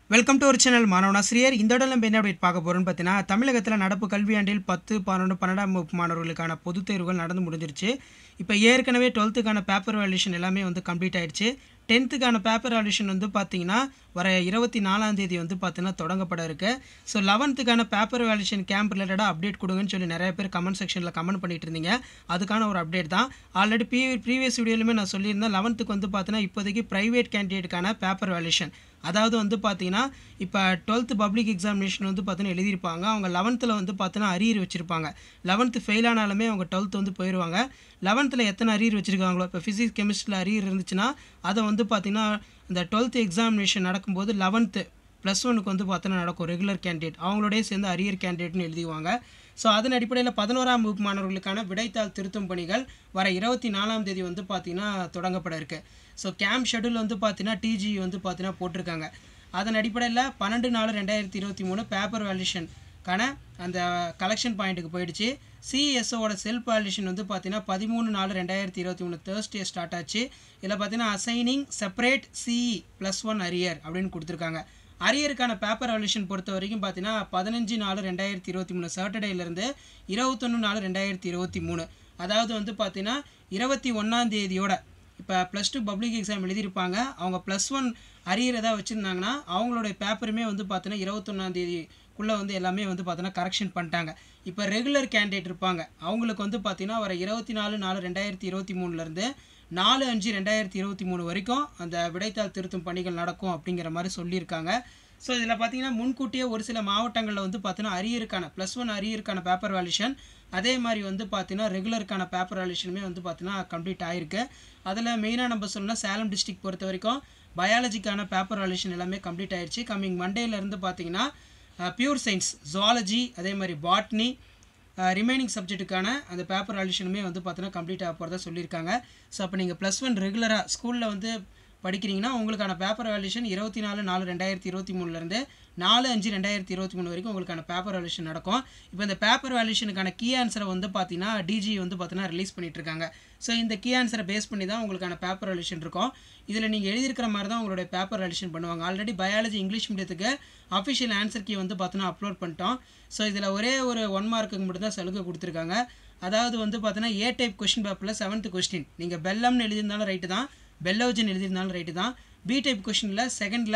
welcome to ஒரு channel மாணவனாசிரியர் இந்த இடம் நம்ம என்ன அப்டேட் பார்க்க போகிறோம்னு பார்த்தீங்கன்னா தமிழகத்தில் நடப்பு கல்வியாண்டில் பத்து பன்னெண்டு பன்னெண்டாம் வகுப்பு மாணவர்களுக்கான பொதுத் தேர்வுகள் நடந்து முடிஞ்சிருச்சு இப்போ ஏற்கனவே டுவெல்த்துக்கான பேப்பர் வேல்யூஷன் எல்லாமே வந்து கம்ப்ளீட் ஆயிடுச்சு டென்த்துக்கான பேப்பர் வேல்யூஷன் வந்து பார்த்தீங்கன்னா வர இருபத்தி நாலாம் தேதி வந்து பார்த்தீங்கன்னா தொடங்கப்பட இருக்கு ஸோ லெவன்த்துக்கான பேப்பர் வேல்யூஷன் கேம்ப் ரிலேட்டடாக அப்டேட் கொடுங்கன்னு சொல்லி நிறைய பேர் கமெண்ட் செக்ஷனில் கமெண்ட் பண்ணிட்டு இருந்தீங்க அதுக்கான ஒரு அப்டேட் தான் ஆல்ரெடி ப்ரீ ப்ரீவியஸ் வீடியோலுமே நான் சொல்லியிருந்தேன் லெவன்த்துக்கு வந்து பார்த்தீங்கன்னா இப்போதைக்கு ப்ரைவேட் கேண்டிடேட்டுக்கான பேப்பர் வேல்யூஷன் அதாவது வந்து பார்த்தீங்கன்னா இப்போ டுவெல்த்து பப்ளிக் எக்ஸாமினேஷன் வந்து பார்த்தீங்கன்னா எழுதியிருப்பாங்க அவங்க லெவன்த்தில் வந்து பார்த்தீங்கன்னா அரியர் வச்சுருப்பாங்க லெவன்த்து ஃபெயில் ஆனாலுமே அவங்க டுவெல்த்து வந்து போயிடுவாங்க லெவன்த்தில் எத்தனை அரியர் வச்சுருக்காங்களோ இப்போ ஃபிசிக்ஸ் கெமிஸ்ட்ரியில் அரியர் இருந்துச்சுன்னா அதை வந்து பார்த்தீங்கன்னா இந்த டுவெல்த்து எக்ஸாமினேஷன் நடக்கும்போது லெவன்த்து ப்ளஸ் ஒனுக்கு வந்து பார்த்தீங்கன்னா நடக்கும் ரெகுலர் கேண்டிடேட் அவங்களோடய சேர்ந்து அரியர் கேண்டிடேட்னு எழுதிவாங்க ஸோ அதன் அடிப்படையில் பதினோராம் வகுப்பு மாணவர்களுக்கான விடைத்தாள் திருத்தும் பணிகள் வர இருபத்தி நாலாம் தேதி வந்து பார்த்தீங்கன்னா தொடங்கப்பட இருக்கு ஸோ கேம்ப் ஷெடியூல் வந்து பார்த்தீங்கன்னா டிஜி வந்து பார்த்தீங்கன்னா போட்டிருக்காங்க அதன் அடிப்படையில் பன்னெண்டு நாலு ரெண்டாயிரத்தி இருபத்தி மூணு பேப்பர் வேல்யூஷனுக்கான அந்த கலெக்ஷன் பாயிண்ட்டுக்கு போயிடுச்சு சிஎஸ்ஓட செல்ஃப் வேல்யூஷன் வந்து பார்த்தீங்கன்னா பதிமூணு நாலு ரெண்டாயிரத்தி இருபத்தி மூணு தேர்ஸ்டே ஸ்டார்ட் ஆச்சு இதில் பார்த்தீங்கன்னா assigning separate CE plus one arrear அப்படின்னு கொடுத்துருக்காங்க அரியருக்கான பேப்பர் வேல்யூஷன் பொறுத்த வரைக்கும் பார்த்தீங்கன்னா பதினஞ்சு நாலு ரெண்டாயிரத்தி இருபத்தி மூணு சாட்டர்டேலேருந்து இருபத்தொன்று நாலு ரெண்டாயிரத்தி இருபத்தி மூணு அதாவது வந்து பார்த்தீங்கன்னா இருபத்தி ஒன்றாம் தேதியோட இப்போ ப்ளஸ் டூ பப்ளிக் எக்ஸாம் எழுதியிருப்பாங்க அவங்க ப்ளஸ் ஒன் அரியர் ஏதாவது வச்சுருந்தாங்கன்னா அவங்களுடைய பேப்பருமே வந்து பார்த்தீங்கன்னா இருபத்தொன்னாம் தேதிக்குள்ளே வந்து எல்லாமே வந்து பார்த்தீங்கன்னா கரெக்ஷன் பண்ணிட்டாங்க இப்போ ரெகுலர் கேண்டிடேட் இருப்பாங்க அவங்களுக்கு வந்து பார்த்தீங்கன்னா வர இருபத்தி நாலு நாலு ரெண்டாயிரத்தி இருபத்தி மூணுலேருந்து நாலு அஞ்சு ரெண்டாயிரத்தி இருபத்தி மூணு வரைக்கும் அந்த விடைத்தாள் திருத்தும் பணிகள் நடக்கும் அப்படிங்கிற மாதிரி சொல்லியிருக்காங்க ஸோ இதில் பார்த்தீங்கன்னா முன்கூட்டியே ஒரு சில மாவட்டங்களில் வந்து பார்த்தீங்கன்னா அரியருக்கான ப்ளஸ் ஒன் அரியருக்கான பேப்பர் வேல்யூஷன் அதே மாதிரி வந்து பார்த்தீங்கன்னா ரெகுலருக்கான பேப்பர் வேல்யூஷனுமே வந்து பார்த்தீங்கன்னா கம்ப்ளீட் ஆயிருக்கு அதில் மெயினாக நம்ம சொல்லணும்னா சேலம் டிஸ்ட்ரிக்ட் பொறுத்த வரைக்கும் பயாலஜிக்கான பேப்பர் வேல்யூஷன் எல்லாமே கம்ப்ளீட் ஆயிடுச்சு கம்மிங் மண்டேலேருந்து பார்த்தீங்கன்னா பியூர் சயின்ஸ் ஜுவாலஜி அதே மாதிரி பாட்னி ரிமைனிங் சப்ஜெக்ட்டுக்கான அந்த பேப்பர் வேல்யூஷனுமே வந்து பார்த்தீங்கன்னா கம்ப்ளீட் ஆக போகிறதா சொல்லியிருக்காங்க ஸோ அப்போ நீங்கள் ப்ளஸ் ஒன் ரெகுலராக ஸ்கூலில் வந்து படிக்கிறீங்கன்னா உங்களுக்கான பேப்பர் வேல்யூஷன் இருபத்தி நாலு நாலு ரெண்டாயிரத்தி இருபத்தி மூணுலேருந்து நாலு அஞ்சு ரெண்டாயிரத்தி இருபத்தி மூணு வரைக்கும் உங்களுக்கான பேப்பர் வேல்யூஷன் நடக்கும் இப்போ இந்த பேப்பர் வேல்யூஷனுக்கான கீ ஆன்சரை வந்து பார்த்தீங்கன்னா டிஜி வந்து பார்த்தீங்கன்னா ரிலீஸ் பண்ணிட்டு இருக்காங்க ஸோ இந்த கீ ஆன்சரை பேஸ் பண்ணி தான் உங்களுக்கான பேப்பர் வேல்யூஷன் இருக்கும் இதில் நீங்கள் எழுதியிருக்கிற மாதிரி தான் உங்களுடைய பேப்பர் வேல்யூஷன் பண்ணுவாங்க ஆல்ரெடி பயாலஜி இங்கிலீஷ் மீடியத்துக்கு அஃபிஷியல் ஆன்சர் கீ வந்து பார்த்தீங்கன்னா அப்லோட் பண்ணிட்டோம் ஸோ இதில் ஒரே ஒரு ஒன் மார்க்குக்கு மட்டும் தான் சலுகை கொடுத்துருக்காங்க அதாவது வந்து பார்த்தீங்கன்னா ஏ டைப் கொஸ்டின் பேப்பரில் செவன்த் கொஸ்டின் நீங்கள் பெல்லம்னு எழுதியிருந்தாலும் ரைட்டு தான் பெல்லோஜன் எழுதியிருந்தாலும் ரைட்டு தான் பி டைப் கொஷினில் செகண்டில்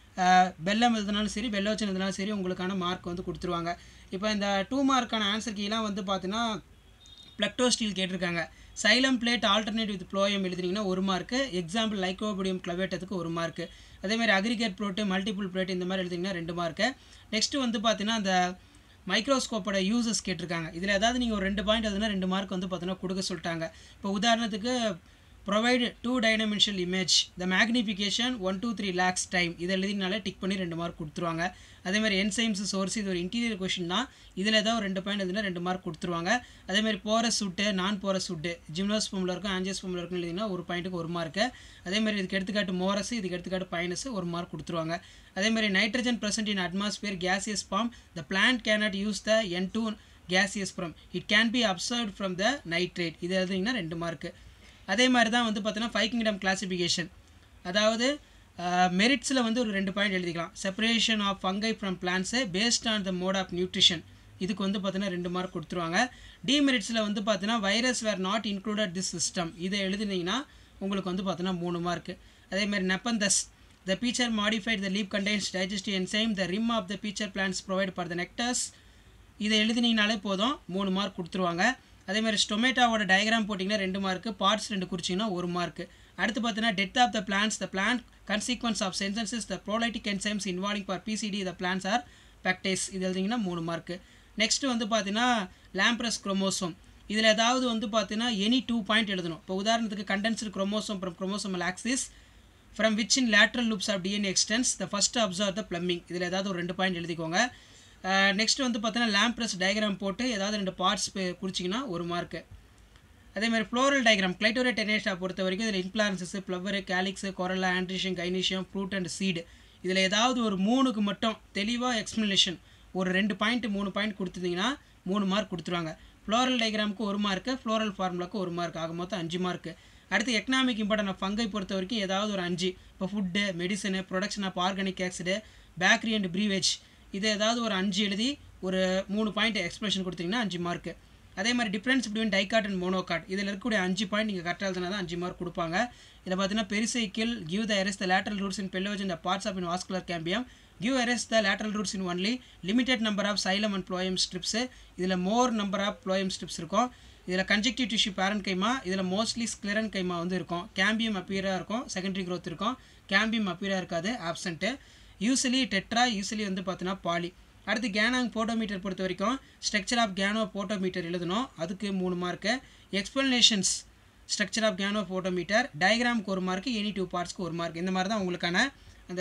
பெல்லம் எழுதினாலும் சரி பெல்லோஜன் எழுதினாலும் சரி உங்களுக்கான மார்க் வந்து கொடுத்துருவாங்க இப்போ இந்த டூ மார்க்கான ஆன்சர் கீலாம் வந்து பார்த்தீங்கன்னா பிளக்டோ ஸ்டீல் கேட்டிருக்காங்க xylem plate alternate with phloem எழுதுனீங்கன்னா ஒரு மார்க்கு எக்ஸாம்பிள் லைக்கோபடியம் கிளவேட்டத்துக்கு ஒரு மார்க்கு அதேமாதிரி அக்ரிகேட் ப்ளோட்டு மல்டிபிள் பிளேட் இந்த மாதிரி எழுதிங்கன்னா ரெண்டு மார்க்கு நெக்ஸ்ட்டு வந்து பார்த்தீங்கன்னா அந்த மைக்ரோஸ்கோப்போட யூசஸ் கேட்டிருக்காங்க இதில் ஏதாவது நீங்கள் ஒரு ரெண்டு பாயிண்ட் எதுனா ரெண்டு மார்க் வந்து பார்த்தீங்கன்னா கொடுக்க சொல்லிட்டாங்க இப்போ உதாரணத்துக்கு provide two dimensional image the magnification one two three lakhs time இதை எழுதினாலே டிக் பண்ணி ரெண்டு மார்க் கொடுத்துருவாங்க அதேமாதிரி என்சைம்ஸ் சோர்ஸ் இது ஒரு இன்டீரியர் கொஷின் தான் இதில் ஏதாவது ஒரு ரெண்டு பாயிண்ட் எழுதினா ரெண்டு மார்க் கொடுத்துருவாங்க அதேமாதிரி போகிற சுட்டு நான் போகிற சுட்டு ஜிம்னோஸ் ஃபோமில் இருக்கும் ஆன்ஜியஸ் ஃபோமில் இருக்கும் எழுதினா ஒரு பாயிண்ட்டுக்கு ஒரு மார்க்கு அதேமாதிரி இதுக்கு எடுத்துக்காட்டு மோரஸ் இதுக்கு எடுத்துக்காட்டு பைனஸ் ஒரு மார்க் கொடுத்துருவாங்க அதேமாதிரி nitrogen present in atmosphere gaseous form the plant cannot use the N two gaseous from it can be absorb from the nitrate இது எழுதிங்கன்னா ரெண்டு மார்க்கு அதே மாதிரி தான் வந்து பார்த்தீங்கன்னா ஃபைவ் கிங்டம் கிளாசிஃபிகேஷன் அதாவது மெரிட்ஸில் வந்து ஒரு ரெண்டு பாயிண்ட் எழுதிக்கலாம் separation of fungi from plants based on the mode of nutrition இதுக்கு வந்து பார்த்தீங்கன்னா ரெண்டு மார்க் கொடுத்துருவாங்க டிமெரிட்ஸில் வந்து பார்த்தீங்கன்னா virus were not included this system இதை எழுதுனீங்கன்னா உங்களுக்கு வந்து பார்த்தீங்கன்னா மூணு மார்க்கு அதேமாதிரி Nepenthes the pitcher modified the leaf contains digestive enzyme the rim of the pitcher plants provide for the nectars இதை எழுதினீங்கனாலே போதும் மூணு மார்க் கொடுத்துருவாங்க அதேமாதிரி ஸ்டொமேட்டோவோட டயக்ராம் போட்டிங்கன்னா ரெண்டு மார்க்கு பார்ட்ஸ் ரெண்டு குறிச்சிங்கன்னா ஒரு மார்க்கு அடுத்து பார்த்தீங்கன்னா death of the plants the plant consequence of senescence the proteolytic enzymes involving for PCD the plants are பேக்டேஸ் இது எழுதிங்கன்னா மூணு மார்க்கு நெக்ஸ்ட்டு வந்து பார்த்தீங்கன்னா லேம்ப்ரஸ் குரோமோசோம் இதில் ஏதாவது வந்து பார்த்தீங்கன்னா எனி டூ பாயிண்ட் எழுதணும் இப்போ உதாரணத்துக்கு condensed chromosome from chromosomal axis from which in lateral loops of DNA extends the first observe the plumbing இதில் ஏதாவது ஒரு ரெண்டு பாயிண்ட் எழுதிக்கோங்க நெக்ஸ்ட் வந்து பார்த்தீங்கன்னா லேம்ப்ரஸ் டயக்ராம் போட்டு ஏதாவது ரெண்டு பார்ட்ஸ் குறிச்சிங்கன்னா ஒரு மார்க்கு அதேமாதிரி ஃப்ளோரல் டயக்ராம் கிளைட்டோரே டெனேஷா பொறுத்த வரைக்கும் இதில் inflorescence flower calyx corolla androecium gynoecium fruit and seed இதில் ஏதாவது ஒரு மூணுக்கு மட்டும் தெளிவாக எக்ஸ்ப்ளனேஷன் ஒரு ரெண்டு பாயிண்ட் மூணு பாயிண்ட் கொடுத்துருந்தீங்கன்னா மூணு மார்க் கொடுத்துருவாங்க ஃப்ளோரல் டயக்ராமுக்கு ஒரு மார்க்கு ஃப்ளோரல் ஃபார்முலாக்கு ஒரு மார்க் ஆக மொத்தம் அஞ்சு மார்க்கு அடுத்து எக்கனாமிக் இம்பார்ட்டன் ஆஃப் ஃபங்கை பொறுத்த வரைக்கும் ஏதாவது ஒரு அஞ்சு இப்போ food medicine production of organic acid bakery and beverage இது ஏதாவது ஒரு அஞ்சு எழுதி ஒரு மூணு பாயிண்ட் எக்ஸ்பிளேஷன் கொடுத்தீங்கன்னா அஞ்சு மார்க்கு அதே மாதிரி difference between dicot and monocot இதில் இருக்கக்கூடிய அஞ்சு பாயிண்ட் நீங்கள் கரெக்டாக எழுதுனா தான் அஞ்சு மார்க் கொடுப்பாங்க இதில் பார்த்தீங்கன்னா pericycle give the arise the lateral roots in phellogen இந்த parts of in vascular cambium give arise the lateral roots in only limited number of xylem and phloem strips இதில் more number of phloem strips இருக்கும் இதில் connective tissue பேரன் கைமா இதில் mostly ஸ்க்ளரன் கைமா வந்து இருக்கும் cambium அப்பீராக இருக்கும் செகண்டரி growth இருக்கும் கேம்பியம் அப்பீராக இருக்காது ஆப்சண்ட்டு யூஸ்வலி டெட்ரா யூஸ்வலி வந்து பார்த்தீங்கன்னா பாலி அடுத்து கேனாங் போட்டோமீட்டர் பொறுத்த வரைக்கும் ஸ்ட்ரக்சர் ஆஃப் கேனோ போட்டோமீட்டர் எழுதணும் அதுக்கு மூணு mark explanations structure of Ganong potometer டயக்ராமுக்கு ஒரு மார்க் எனி டூ பார்ட்ஸ்க்கு ஒரு மார்க் இந்த மாதிரி தான் உங்களுக்கான அந்த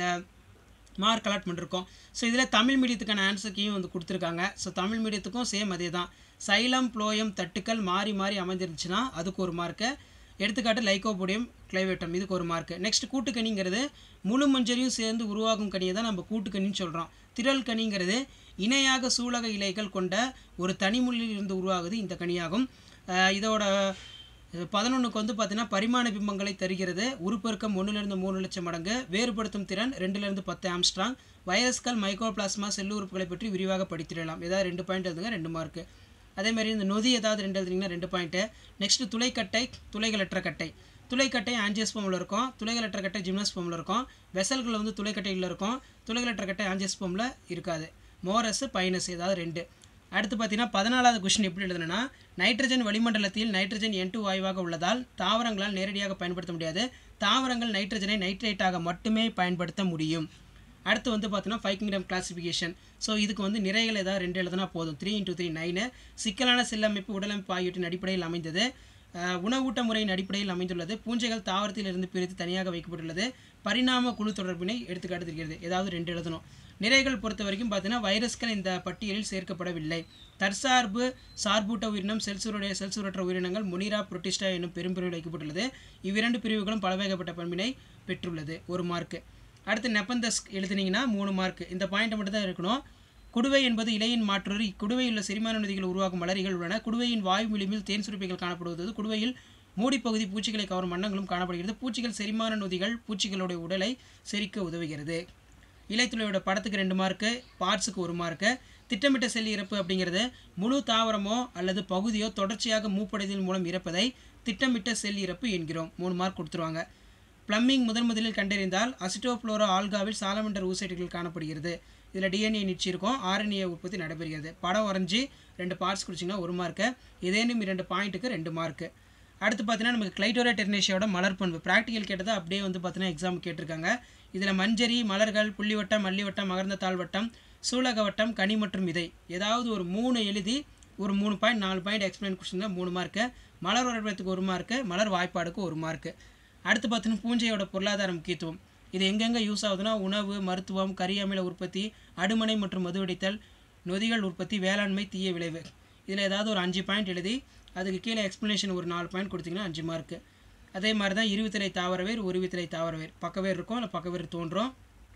மார்க் அலாட்மெண்ட் இருக்கும் ஸோ இதில் தமிழ் மீடியத்துக்கான ஆன்சர்க்கையும் வந்து கொடுத்துருக்காங்க ஸோ தமிழ் மீடியத்துக்கும் சேம் அதே தான் சைலம் ப்ளோயம் தட்டுக்கள் மாறி மாறி அமைஞ்சிருந்துச்சுன்னா அதுக்கு ஒரு மார்க்கு எடுத்துக்காட்டு லைக்கோபோடியம் கிளைவேட்டம் இதுக்கு ஒரு மார்க்கு நெக்ஸ்ட் கூட்டுக்கனிங்கிறது முழு மஞ்சளையும் சேர்ந்து உருவாகும் கனியை தான் நம்ம கூட்டுக்கனின்னு சொல்கிறோம் திரள் கனிங்கிறது இணையாக சூலக இலைகள் கொண்ட ஒரு தனிமுள்ளில் இருந்து உருவாகுது இந்த கனியாகும் அஹ் இதோட பதினொன்றுக்கு வந்து பார்த்தீங்கன்னா பரிமாண பிம்பங்களை தருகிறது உருப்பெருக்கம் ஒன்றுலேருந்து மூணு லட்சம் மடங்கு வேறுபடுத்தும் திறன் ரெண்டுலேருந்து பத்து ஆம்ஸ்ட்ராங் வைரஸ்கள் மைக்ரோபிளாஸ்மா செல்லு உறுப்புகளை பற்றி விரிவாக படித்திடலாம் ஏதாவது ரெண்டு பாயிண்ட் எழுதுங்க ரெண்டு மார்க்கு அதே மாதிரி இந்த நொதி ஏதாவது ரெண்டு எழுதுனீங்கன்னா ரெண்டு பாயிண்ட்டு நெக்ஸ்ட் துளைக்கட்டை துளைகளற்ற கட்டை துளைக்கட்டை ஆஞ்சியஸ்போமில் இருக்கும் துளைகளற்ற கட்டை ஜிம்னஸ்போமில் இருக்கும் வெசல்கள் வந்து துளைக்கட்டையில் இருக்கும் துளைகளற்ற கட்டை ஆஞ்சியஸ்போமில் இருக்காது மோரஸ் பைனஸ் ஏதாவது ரெண்டு அடுத்து பார்த்தீங்கன்னா பதினாலாவது கொஷின் எப்படி எழுதுனா நைட்ரஜன் வளிமண்டலத்தில் நைட்ரஜன் என் வாயுவாக உள்ளதால் தாவரங்களால் நேரடியாக பயன்படுத்த முடியாது தாவரங்கள் நைட்ரஜனை நைட்ரேட்டாக மட்டுமே பயன்படுத்த முடியும் அடுத்து வந்து பார்த்தீங்கன்னா ஃபைவ் கிங்டம் கிளாசிஃபிகேஷன் ஸோ இதுக்கு வந்து நிறைகள் ஏதாவது ரெண்டு எழுதுனா போதும் த்ரீ இன்டூ த்ரீ நைனு சிக்கலான செல்லமைப்பு உடலமைப்பு ஆகியவற்றின் அடிப்படையில் அமைந்தது அஹ், உணவூட்ட முறையின் அடிப்படையில் அமைந்துள்ளது பூஞ்சைகள் தாவரத்திலிருந்து பிரித்து தனியாக வைக்கப்பட்டுள்ளது பரிணாம குழு தொடர்பினை எடுத்துக்காட்டு தெரிகிறது ஏதாவது ரெண்டு எழுதணும் நிறைகள் பொறுத்த வரைக்கும் பார்த்தீங்கன்னா வைரஸ்கள் இந்த பட்டியலில் சேர்க்கப்படவில்லை தற்சார்பு சார்பூட்ட உயிரினம் செல்சுருடைய செல்சுரற்ற உயிரினங்கள் முனிரா புரோட்டிஸ்டா என்னும் பெரும்பிரிவில் வைக்கப்பட்டுள்ளது இவ்விரண்டு பிரிவுகளும் பலவேகப்பட்ட பண்பினை பெற்றுள்ளது ஒரு மார்க்கு அடுத்து நெப்பந்தஸ் எழுதுனீங்கன்னா மூணு மார்க் இந்த பாயிண்ட் மட்டும் தான் இருக்கணும் குடுவை என்பது இலையின் மாற்றொரு இக்குடுவையில் உள்ள செரிமான நொதிகள் உருவாகும் மலரிகள் உள்ளன குடுவையின் வாயு விளிம்பில் தேன் சுரப்பிகள் காணப்படுவது குடுவையில் மூடிப்பகுதி பூச்சிகளை கவரும் வண்ணங்களும் காணப்படுகிறது பூச்சிகள் செரிமான நொதிகள் பூச்சிகளுடைய உடலை செரிக்க உதவுகிறது இலைத்துளையோட படத்துக்கு ரெண்டு மார்க்கு பார்ட்ஸுக்கு ஒரு மார்க்கு திட்டமிட்ட செல் இறப்பு அப்படிங்கிறது முழு தாவரமோ அல்லது பகுதியோ தொடர்ச்சியாக மூப்படைதல் மூலம் இறப்பதை திட்டமிட்ட செல் இறப்பு என்கிறோம் மூணு மார்க் கொடுத்துருவாங்க பிளம்பிங் முதன் முதலில் கண்டறிந்தால் அசிட்டோஃப்ளோரா ஆல்காவில் சாலமண்டர் ஊசைட்டுகள் காணப்படுகிறது இதில் டிஎன்ஏ நிச்சு இருக்கும் ஆர்என்ஏ உற்பத்தி நடைபெறுகிறது படம் வரைஞ்சி ரெண்டு பார்ட்ஸ் குடிச்சிங்கன்னா ஒரு மார்க்கு ஏதேனும் இரண்டு பாயிண்ட்டுக்கு ரெண்டு மார்க்கு அடுத்து பார்த்தீங்கன்னா நமக்கு கிளைட்டோரா டெர்னேஷியோட மலர் பண்பு ப்ராக்டிக்கல் கேட்டதை அப்படியே வந்து பார்த்தீங்கன்னா எக்ஸாம் கேட்டிருக்காங்க இதில் மஞ்சரி மலர்கள் புள்ளிவட்டம் மல்லிவட்டம் மகர்ந்த தாழ்வட்டம் சூலகவட்டம் கனி மற்றும் விதை ஏதாவது ஒரு மூணு எழுதி ஒரு மூணு பாயிண்ட் நாலு பாயிண்ட் எக்ஸ்பிளைன் கொஸ்டின் மூணு மார்க்கு மலர் வரைபடத்துக்கு ஒரு மார்க்கு மலர் வாய்ப்பாடுக்கு ஒரு மார்க்கு அடுத்து பார்த்தீங்கன்னா பூஞ்சையோட பொருளாதார முக்கியத்துவம் இது எங்கெங்கே யூஸ் ஆகுதுன்னா உணவு மருத்துவம் கரியமில உற்பத்தி அடுமனை மற்றும் மதுவெடித்தல் நொதிகள் உற்பத்தி வேளாண்மை தீய விளைவு இதில் ஏதாவது ஒரு அஞ்சு பாயிண்ட் எழுதி அதுக்கு கீழே எக்ஸ்ப்ளனேஷன் ஒரு நாலு பாயிண்ட் கொடுத்தீங்கன்னா அஞ்சு மார்க்கு அதே மாதிரி தான் இருவித்தலை தாவரவேர் ஒருவித்தலை தாவரவேர் பக்கவேர் இருக்கும் இல்லை பக்கவேர் தோன்றும்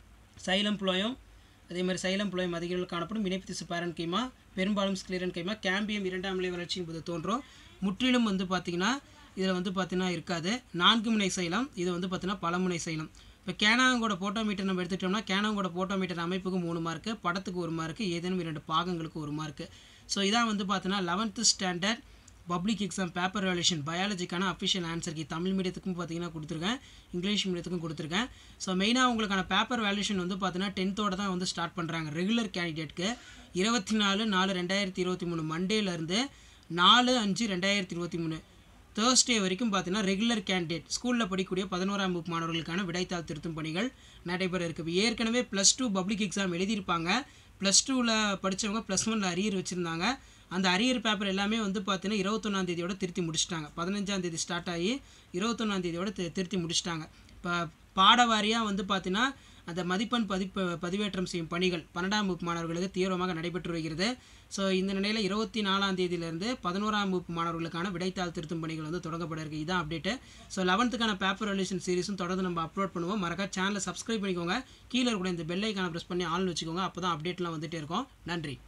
சைலம் புலோயம் அதே மாதிரி சைலம் புலோயம் அதிகளவில் காணப்படும் இணைப்பு திசு பேரன் கைமா பெரும்பாலும் ஸ்கிலிரன் கைமா கேம்பியம் இரண்டாம் நிலை வளர்ச்சியின் போது தோன்றும் முற்றிலும் வந்து பார்த்திங்கன்னா இதில் வந்து பார்த்தீங்கன்னா இருக்காது நான்கு முனை சைலம் இது வந்து பார்த்தீங்கன்னா பலமுனை சைலம் இப்போ கேனாங்கோட போட்டோமீட்டர் நம்ம எடுத்துட்டோம்னா கேனாங்கோட போட்டோமீட்டர் அமைப்புக்கு மூணு மார்க்கு படத்துக்கு ஒரு மார்க்கு ஏதேனும் இரண்டு பாகங்களுக்கு ஒரு மார்க்கு ஸோ இதான் வந்து பார்த்தீங்கன்னா eleventh standard public exam paper valuation பயாலஜிக்கான அஃபிஷியல் ஆன்சருக்கு தமிழ் மீடியத்துக்கும் பார்த்தீங்கன்னா கொடுத்துருக்கேன் இங்கிலீஷ் மீடியத்துக்கும் கொடுத்துருக்கேன் ஸோ மெயினாக உங்களுக்கான பேப்பர் வேல்யூஷன் வந்து பார்த்தீங்கன்னா டென்த்தோட தான் வந்து ஸ்டார்ட் பண்ணுறாங்க ரெகுலர் கேண்டிடேட்க்கு இருபத்தி நாலு நாலு ரெண்டாயிரத்தி இருபத்தி மூணு மண்டேலேருந்து நாலு அஞ்சு ரெண்டாயிரத்தி இருபத்தி மூணு தேர்ஸ்டே வரைக்கும் பார்த்தீங்கன்னா ரெகுலர் கேண்டிடேட் ஸ்கூலில் படிக்கக்கூடிய பதினோராம் வகுப்பு மாணவர்களுக்கான விடைத்தாள் திருத்தும் பணிகள் நடைபெற இருக்குது ஏற்கனவே ப்ளஸ் டூ பப்ளிக் எக்ஸாம் எழுதியிருப்பாங்க ப்ளஸ் டூவில் படித்தவங்க ப்ளஸ் ஒனில் அரியர் வச்சுருந்தாங்க அந்த அரியர் பேப்பர் எல்லாமே வந்து பார்த்தீங்கன்னா இருபத்தொன்னாம் தேதியோட திருத்தி முடிச்சிட்டாங்க பதினஞ்சாம் தேதி ஸ்டார்ட் ஆகி இருபத்தொன்னாம் தேதியோட தி- திருத்தி முடிச்சிட்டாங்க இப்போ பாடவாரியாக வந்து பார்த்தீங்கன்னா அந்த மதிப்பெண் பதிப்பு பதிவேற்றம் செய்யும் பணிகள் பன்னெண்டாம் வகுப்பு மாணவர்களுக்கு தீவிரமாக நடைபெற்று வருகிறது ஸோ இந்த நிலையில் இருபத்தி நாலாம் தேதியிலிருந்து பதினோராம் வகுப்பு மாணவர்களுக்கான விடைத்தாள் திருத்தும் பணிகள் வந்து தொடங்கப்பட இருக்கு இதான் அப்டேட்டு ஸோ லெவன்த்துக்கான பேப்பர் ரெலியூஷன் சீரிஸும் தொடர்ந்து நம்ம அப்லோட் பண்ணுவோம் மறக்காம சேனலை சப்ஸ்கிரைப் பண்ணிக்கோங்க கீழே கூட இந்த பெல் ஐக்கானை ப்ரெஸ் பண்ணி ஆள் வச்சுக்கோங்க அப்போ தான் அப்டேட்லாம் வந்துட்டே இருக்கும் நன்றி